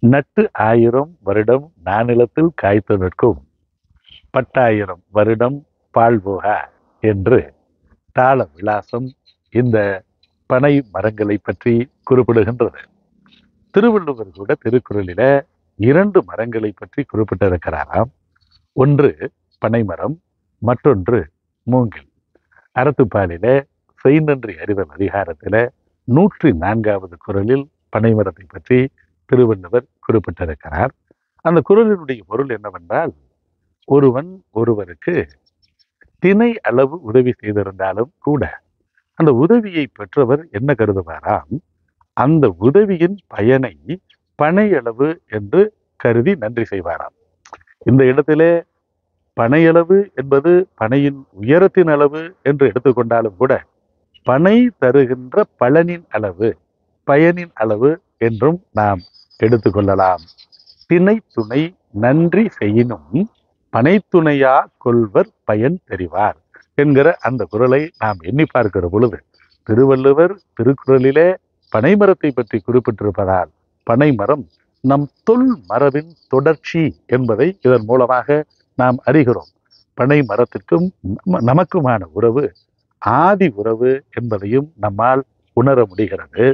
நட்டு ஆயிரம் வருடம் நானிலத்தில் காய்த்து நிற்கும் பட்டாயிரம் வருடம் பாழ்போகா என்று தாள விலாசம் இந்த பனை மரங்களை பற்றி குறிப்பிடுகின்றது திருவள்ளுவர் கூட திருக்குறளில இரண்டு மரங்களை பற்றி குறிப்பிட்டிருக்கிறாராம் ஒன்று பனைமரம் மற்றொன்று மூங்கில் அறத்துப்பாலில செய்நன்றி அறிதல் அதிகாரத்தில நூற்றி நான்காவது குரலில் பனைமரத்தை பற்றி திருவள்ளுவர் குறிப்பிட்டிருக்கிறார் அந்த குரலினுடைய பொருள் என்னவென்றால் ஒருவன் ஒருவருக்கு திணை அளவு உதவி செய்திருந்தாலும் கூட அந்த உதவியை பெற்றவர் என்ன கருதுவாராம் அந்த உதவியின் பயனை பனையளவு என்று கருதி நன்றி செய்வாராம் இந்த இடத்திலே பனையளவு என்பது பனையின் உயரத்தின் அளவு என்று எடுத்துக்கொண்டாலும் கூட பனை தருகின்ற பலனின் அளவு பயனின் அளவு என்றும் நாம் எடுத்துக்கொள்ளலாம் திணை துணை நன்றி செய்யினும் பனைத்துணையா கொள்வர் பயன் தெரிவார் என்கிற அந்த குரலை நாம் எண்ணி பார்க்கிற பொழுது திருவள்ளுவர் திருக்குறளிலே பனைமரத்தை பற்றி குறிப்பிட்டிருப்பதால் பனைமரம் நம் தொல் மரபின் தொடர்ச்சி என்பதை இதன் மூலமாக நாம் அறிகிறோம் பனை மரத்திற்கும் நம- நமக்குமான உறவு ஆதி உறவு என்பதையும் நம்மால் உணர முடிகிறது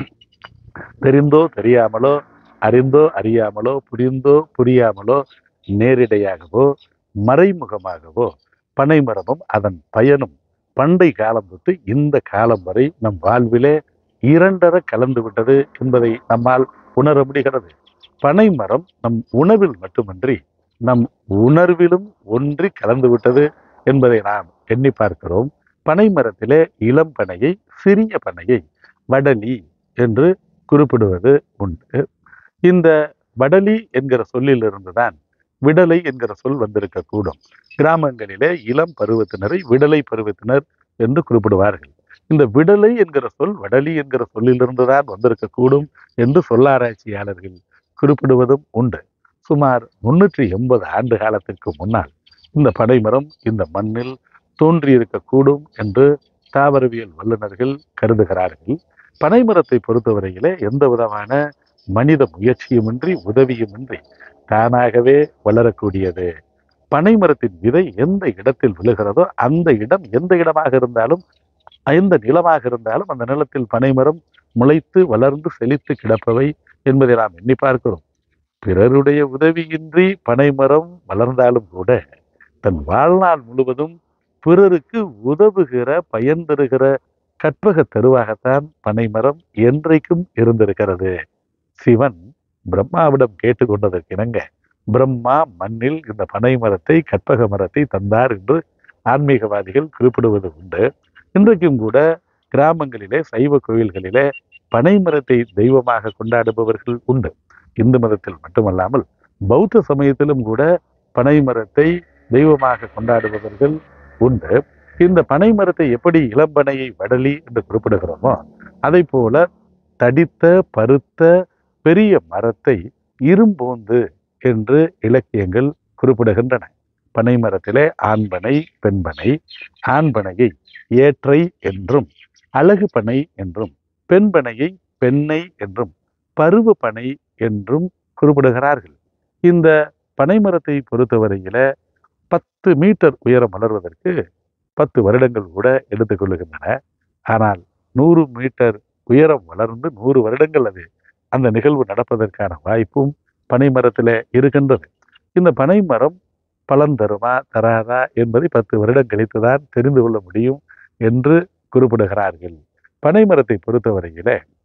தெரிந்தோ தெரியாமலோ அறிந்தோ அறியாமலோ புரிந்தோ புரியாமலோ நேரிடையாகவோ மறைமுகமாகவோ பனைமரமும் அதன் பயனும் பண்டை காலம் தொட்டு இந்த காலம் வரை நம் வாழ்விலே இரண்டர கலந்து விட்டது என்பதை நம்மால் உணர முடிகிறது பனைமரம் நம் உணவில் மட்டுமின்றி நம் உணர்விலும் ஒன்றி கலந்து விட்டது என்பதை நாம் எண்ணி பார்க்கிறோம் பனைமரத்திலே இளம் பனையை சிறிய பனையை வடலி என்று குறிப்பிடுவது உண்டு இந்த வடலி என்கிற சொல்லிலிருந்துதான் விடலை என்கிற சொல் வந்திருக்கக்கூடும் கிராமங்களிலே இளம் பருவத்தினரை விடலை பருவத்தினர் என்று குறிப்பிடுவார்கள் இந்த விடலை என்கிற சொல் வடலி என்கிற சொல்லிலிருந்துதான் வந்திருக்கக்கூடும் என்று சொல்லாராய்ச்சியாளர்கள் குறிப்பிடுவதும் உண்டு சுமார் முன்னூற்றி எண்பது ஆண்டு காலத்திற்கு முன்னால் இந்த பனைமரம் இந்த மண்ணில் தோன்றியிருக்கக்கூடும் என்று தாவரவியல் வல்லுநர்கள் கருதுகிறார்கள் பனைமரத்தை பொறுத்தவரையிலே எந்த விதமான மனித முயற்சியுமின்றி உதவியுமின்றி தானாகவே வளரக்கூடியது பனைமரத்தின் விதை எந்த இடத்தில் விழுகிறதோ அந்த இடம் எந்த இடமாக இருந்தாலும் எந்த நிலமாக இருந்தாலும் அந்த நிலத்தில் பனைமரம் முளைத்து வளர்ந்து செழித்து கிடப்பவை என்பதை நாம் எண்ணி பார்க்கிறோம் பிறருடைய உதவியின்றி பனைமரம் வளர்ந்தாலும் கூட தன் வாழ்நாள் முழுவதும் பிறருக்கு உதவுகிற பயன் தருகிற கற்பக தருவாகத்தான் பனைமரம் என்றைக்கும் இருந்திருக்கிறது சிவன் பிரம்மாவிடம் கேட்டுக்கொண்டதற்கு இணங்க பிரம்மா மண்ணில் இந்த பனை மரத்தை கற்பக மரத்தை தந்தார் என்று ஆன்மீகவாதிகள் குறிப்பிடுவது உண்டு இன்றைக்கும் கூட கிராமங்களிலே சைவ கோயில்களிலே பனை மரத்தை தெய்வமாக கொண்டாடுபவர்கள் உண்டு இந்து மதத்தில் மட்டுமல்லாமல் பௌத்த சமயத்திலும் கூட பனை மரத்தை தெய்வமாக கொண்டாடுபவர்கள் உண்டு இந்த பனை மரத்தை எப்படி இளம்பனையை வடலி என்று குறிப்பிடுகிறோமோ அதை போல தடித்த பருத்த பெரிய மரத்தை இரும்போந்து என்று இலக்கியங்கள் குறிப்பிடுகின்றன பனை மரத்திலே ஆண்பனை பெண்பனை ஆண்பனையை ஏற்றை என்றும் அழகு பனை என்றும் பெண்பனையை பெண்ணை என்றும் பருவ பனை என்றும் குறிப்பிடுகிறார்கள் இந்த பனை மரத்தை பொறுத்தவரையில பத்து மீட்டர் உயரம் வளர்வதற்கு பத்து வருடங்கள் கூட எடுத்துக்கொள்ளுகின்றன ஆனால் நூறு மீட்டர் உயரம் வளர்ந்து நூறு வருடங்கள் அது அந்த நிகழ்வு நடப்பதற்கான வாய்ப்பும் பனை மரத்தில் இருக்கின்றது இந்த பனை மரம் பலன் தருமா தராதா என்பதை பத்து வருடம் கழித்துதான் தெரிந்து கொள்ள முடியும் என்று குறிப்பிடுகிறார்கள் பனை மரத்தை பொறுத்தவரையில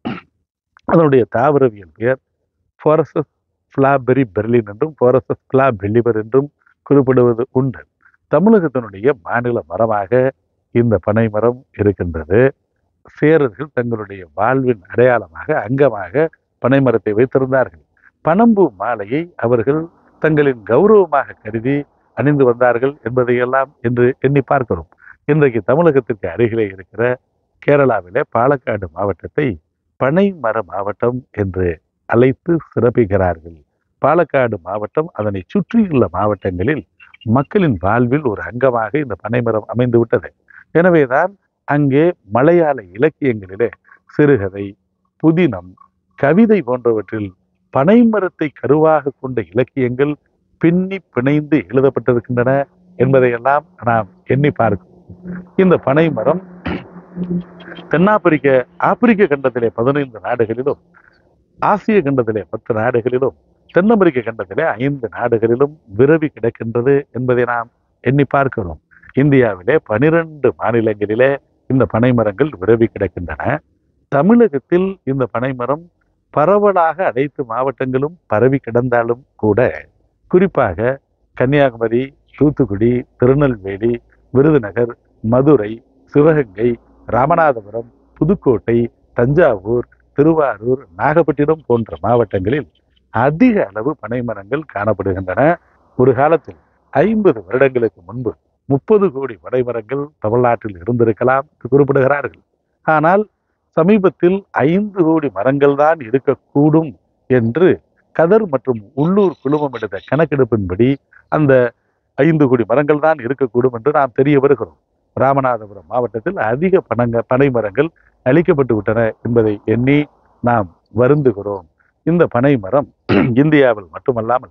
அதனுடைய தாவரவியல் பெயர் ஃபாரசஸ் ஃபிளாபெரி பெர்லின் என்றும் ஃபாரசஸ் ஃபிளா பெல்லிபர் என்றும் குறிப்பிடுவது உண்டு தமிழகத்தினுடைய மாநில மரமாக இந்த பனை மரம் இருக்கின்றது சேரர்கள் தங்களுடைய வாழ்வின் அடையாளமாக அங்கமாக பனை மரத்தை வைத்திருந்தார்கள் பனம்பூ மாலையை அவர்கள் தங்களின் கௌரவமாக கருதி அணிந்து வந்தார்கள் என்பதையெல்லாம் என்று எண்ணி பார்க்கிறோம் இன்றைக்கு தமிழகத்திற்கு அருகிலே இருக்கிற கேரளாவிலே பாலக்காடு மாவட்டத்தை பனை மர மாவட்டம் என்று அழைத்து சிறப்பிக்கிறார்கள் பாலக்காடு மாவட்டம் அதனை சுற்றியுள்ள மாவட்டங்களில் மக்களின் வாழ்வில் ஒரு அங்கமாக இந்த பனைமரம் அமைந்து விட்டது எனவேதான் அங்கே மலையாள இலக்கியங்களிலே சிறுகதை புதினம் கவிதை போன்றவற்றில் பனை மரத்தை கருவாக கொண்ட இலக்கியங்கள் பின்னி பிணைந்து எழுதப்பட்டிருக்கின்றன என்பதையெல்லாம் நாம் எண்ணி பார்க்கும் இந்த பனை மரம் தென்னாப்பிரிக்க ஆப்பிரிக்க கண்டத்திலே பதினைந்து நாடுகளிலும் ஆசிய கண்டத்திலே பத்து நாடுகளிலும் தென் அமெரிக்க கண்டத்திலே ஐந்து நாடுகளிலும் விரவி கிடக்கின்றது என்பதை நாம் எண்ணி பார்க்கிறோம் இந்தியாவிலே பனிரெண்டு மாநிலங்களிலே இந்த பனைமரங்கள் விரவி கிடக்கின்றன தமிழகத்தில் இந்த பனைமரம் பரவலாக அனைத்து மாவட்டங்களும் பரவி கிடந்தாலும் கூட குறிப்பாக கன்னியாகுமரி தூத்துக்குடி திருநெல்வேலி விருதுநகர் மதுரை சிவகங்கை ராமநாதபுரம் புதுக்கோட்டை தஞ்சாவூர் திருவாரூர் நாகப்பட்டினம் போன்ற மாவட்டங்களில் அதிக அளவு பனைமரங்கள் காணப்படுகின்றன ஒரு காலத்தில் ஐம்பது வருடங்களுக்கு முன்பு முப்பது கோடி பனைமரங்கள் தமிழ்நாட்டில் இருந்திருக்கலாம் என்று குறிப்பிடுகிறார்கள் ஆனால் சமீபத்தில் ஐந்து கோடி மரங்கள் தான் இருக்கக்கூடும் என்று கதர் மற்றும் உள்ளூர் குழுமம் எடுத்த கணக்கெடுப்பின்படி அந்த ஐந்து கோடி மரங்கள் தான் இருக்கக்கூடும் என்று நாம் தெரிய வருகிறோம் ராமநாதபுரம் மாவட்டத்தில் அதிக பனங்க பனை மரங்கள் அழிக்கப்பட்டு விட்டன என்பதை எண்ணி நாம் வருந்துகிறோம் இந்த பனை மரம் இந்தியாவில் மட்டுமல்லாமல்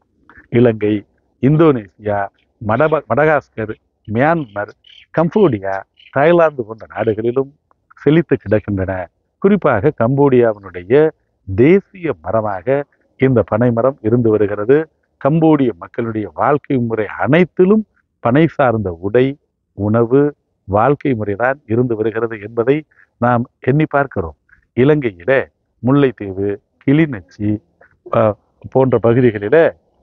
இலங்கை இந்தோனேசியா மடப மடகாஸ்கர் மியான்மர் கம்போடியா தாய்லாந்து போன்ற நாடுகளிலும் செழித்து கிடக்கின்றன குறிப்பாக கம்போடியாவினுடைய தேசிய மரமாக இந்த பனை மரம் இருந்து வருகிறது கம்போடிய மக்களுடைய வாழ்க்கை முறை அனைத்திலும் பனை சார்ந்த உடை உணவு வாழ்க்கை முறைதான் இருந்து வருகிறது என்பதை நாம் எண்ணி பார்க்கிறோம் இலங்கையில முல்லைத்தீவு கிளிநொச்சி அஹ், போன்ற பகுதிகளில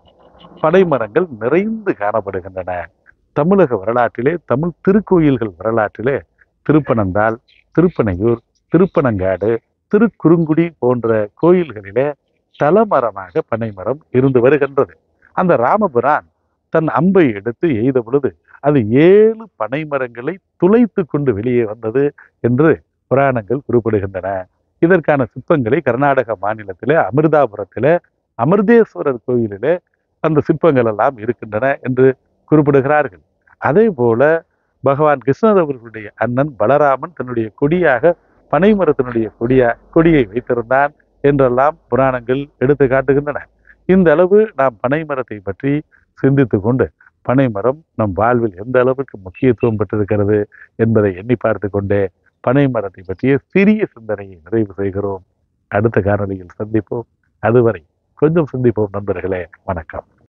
பனைமரங்கள் நிறைந்து காணப்படுகின்றன தமிழக வரலாற்றிலே தமிழ் திருக்கோயில்கள் வரலாற்றிலே திருப்பனந்தாள் திருப்பனையூர் திருப்பனங்காடு திருக்குறுங்குடி போன்ற கோயில்களிலே தலமரமாக பனைமரம் இருந்து வருகின்றது அந்த ராமபிரான் தன் அம்பை எடுத்து எய்த பொழுது அது ஏழு பனைமரங்களை துளைத்து கொண்டு வெளியே வந்தது என்று புராணங்கள் குறிப்பிடுகின்றன இதற்கான சிற்பங்களை கர்நாடக மாநிலத்திலே அமிர்தாபுரத்திலே அமிர்தேஸ்வரர் கோயிலிலே அந்த சிற்பங்கள் எல்லாம் இருக்கின்றன என்று குறிப்பிடுகிறார்கள் அதே போல பகவான் கிருஷ்ணர் அவர்களுடைய அண்ணன் பலராமன் தன்னுடைய கொடியாக பனைமரத்தினுடைய கொடியா கொடியை வைத்திருந்தான் என்றெல்லாம் புராணங்கள் எடுத்து காட்டுகின்றன இந்த அளவு நாம் பனைமரத்தை பற்றி சிந்தித்து கொண்டு பனைமரம் நம் வாழ்வில் எந்த அளவுக்கு முக்கியத்துவம் பெற்றிருக்கிறது என்பதை எண்ணி பார்த்து கொண்டே பனைமரத்தை பற்றிய சிறிய சிந்தனையை நிறைவு செய்கிறோம் அடுத்த காணொளியில் சந்திப்போம் அதுவரை கொஞ்சம் சிந்திப்போம் நண்பர்களே வணக்கம்